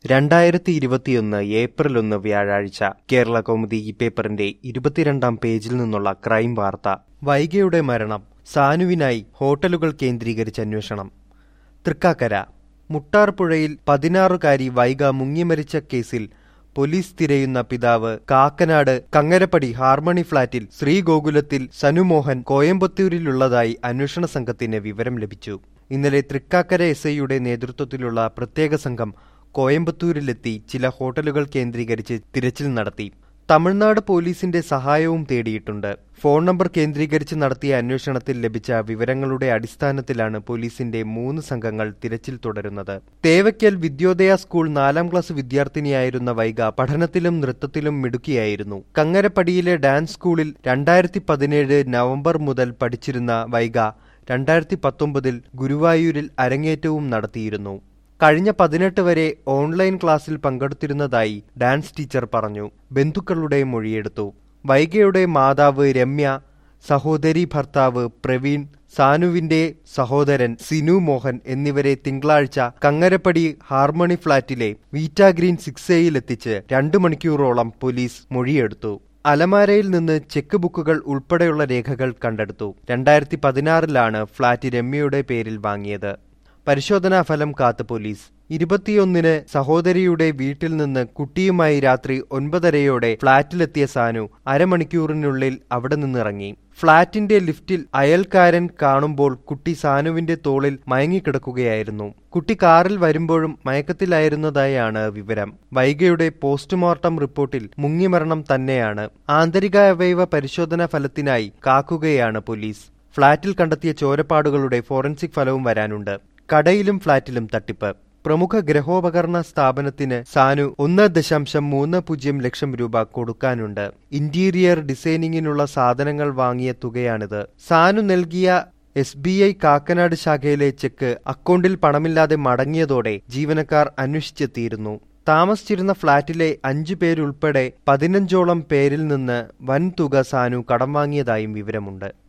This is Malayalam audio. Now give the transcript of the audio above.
രണ്ടായിരത്തി ഇരുപത്തിയൊന്ന് ഏപ്രിൽ ഒന്ന് വ്യാഴാഴ്ച കേരള കൗമുദി ഈ പേപ്പറിന്റെ ഇരുപത്തിരണ്ടാം പേജിൽ നിന്നുള്ള ക്രൈം വാർത്ത വൈഗയുടെ മരണം സാനുവിനായി ഹോട്ടലുകൾ കേന്ദ്രീകരിച്ച് അന്വേഷണം തൃക്കാക്കര മുട്ടാർപുഴയിൽ പതിനാറുകാരി വൈഗ മുങ്ങിമരിച്ച കേസിൽ പോലീസ് തിരയുന്ന പിതാവ് കാക്കനാട് കങ്ങരപ്പടി ഹാർമണി ഫ്ളാറ്റിൽ ശ്രീഗോകുലത്തിൽ സനുമോഹൻ കോയമ്പത്തൂരിലുള്ളതായി അന്വേഷണ സംഘത്തിന് വിവരം ലഭിച്ചു ഇന്നലെ തൃക്കാക്കര എസ് ഐയുടെ നേതൃത്വത്തിലുള്ള പ്രത്യേക സംഘം കോയമ്പത്തൂരിലെത്തി ചില ഹോട്ടലുകൾ കേന്ദ്രീകരിച്ച് തിരച്ചിൽ നടത്തി തമിഴ്നാട് പോലീസിന്റെ സഹായവും തേടിയിട്ടുണ്ട് ഫോൺ നമ്പർ കേന്ദ്രീകരിച്ച് നടത്തിയ അന്വേഷണത്തിൽ ലഭിച്ച വിവരങ്ങളുടെ അടിസ്ഥാനത്തിലാണ് പോലീസിന്റെ മൂന്ന് സംഘങ്ങൾ തിരച്ചിൽ തുടരുന്നത് തേവയ്ക്കൽ വിദ്യോദയ സ്കൂൾ നാലാം ക്ലാസ് വിദ്യാർത്ഥിനിയായിരുന്ന വൈഗ പഠനത്തിലും നൃത്തത്തിലും മിടുക്കിയായിരുന്നു കങ്ങരപ്പടിയിലെ ഡാൻസ് സ്കൂളിൽ രണ്ടായിരത്തി പതിനേഴ് നവംബർ മുതൽ പഠിച്ചിരുന്ന വൈഗ രണ്ടായിരത്തി പത്തൊമ്പതിൽ ഗുരുവായൂരിൽ അരങ്ങേറ്റവും നടത്തിയിരുന്നു കഴിഞ്ഞ പതിനെട്ട് വരെ ഓൺലൈൻ ക്ലാസ്സിൽ പങ്കെടുത്തിരുന്നതായി ഡാൻസ് ടീച്ചർ പറഞ്ഞു ബന്ധുക്കളുടെ മൊഴിയെടുത്തു വൈഗയുടെ മാതാവ് രമ്യ സഹോദരി ഭർത്താവ് പ്രവീൺ സാനുവിന്റെ സഹോദരൻ സിനു മോഹൻ എന്നിവരെ തിങ്കളാഴ്ച കങ്ങരപ്പടി ഹാർമണി ഫ്ളാറ്റിലെ വീറ്റ ഗ്രീൻ സിക്സ് എയിലെത്തിച്ച് രണ്ടു മണിക്കൂറോളം പോലീസ് മൊഴിയെടുത്തു അലമാരയിൽ നിന്ന് ചെക്ക് ബുക്കുകൾ ഉൾപ്പെടെയുള്ള രേഖകൾ കണ്ടെടുത്തു രണ്ടായിരത്തി പതിനാറിലാണ് ഫ്ളാറ്റ് രമ്യയുടെ പേരിൽ വാങ്ങിയത് പരിശോധനാ ഫലം കാത്ത് പോലീസ് ഇരുപത്തിയൊന്നിന് സഹോദരിയുടെ വീട്ടിൽ നിന്ന് കുട്ടിയുമായി രാത്രി ഒൻപതരയോടെ ഫ്ളാറ്റിലെത്തിയ സാനു അരമണിക്കൂറിനുള്ളിൽ അവിടെ നിന്നിറങ്ങി ഫ്ളാറ്റിന്റെ ലിഫ്റ്റിൽ അയൽക്കാരൻ കാണുമ്പോൾ കുട്ടി സാനുവിന്റെ തോളിൽ മയങ്ങിക്കിടക്കുകയായിരുന്നു കുട്ടി കാറിൽ വരുമ്പോഴും മയക്കത്തിലായിരുന്നതായാണ് വിവരം വൈഗയുടെ പോസ്റ്റ്മോർട്ടം റിപ്പോർട്ടിൽ മുങ്ങിമരണം തന്നെയാണ് ആന്തരികാവയവ പരിശോധനാ ഫലത്തിനായി കാക്കുകയാണ് പോലീസ് ഫ്ളാറ്റിൽ കണ്ടെത്തിയ ചോരപ്പാടുകളുടെ ഫോറൻസിക് ഫലവും വരാനുണ്ട് കടയിലും ഫ്ളാറ്റിലും തട്ടിപ്പ് പ്രമുഖ ഗ്രഹോപകരണ സ്ഥാപനത്തിന് സാനു ഒന്ന് ദശാംശം മൂന്ന് പൂജ്യം ലക്ഷം രൂപ കൊടുക്കാനുണ്ട് ഇന്റീരിയർ ഡിസൈനിങ്ങിനുള്ള സാധനങ്ങൾ വാങ്ങിയ തുകയാണിത് സാനു നൽകിയ എസ് ബി ഐ കാക്കനാട് ശാഖയിലെ ചെക്ക് അക്കൗണ്ടിൽ പണമില്ലാതെ മടങ്ങിയതോടെ ജീവനക്കാർ അന്വേഷിച്ചെത്തിയിരുന്നു താമസിച്ചിരുന്ന ഫ്ളാറ്റിലെ അഞ്ചു പേരുൾപ്പെടെ പതിനഞ്ചോളം പേരിൽ നിന്ന് വൻ തുക സാനു കടം വാങ്ങിയതായും വിവരമുണ്ട്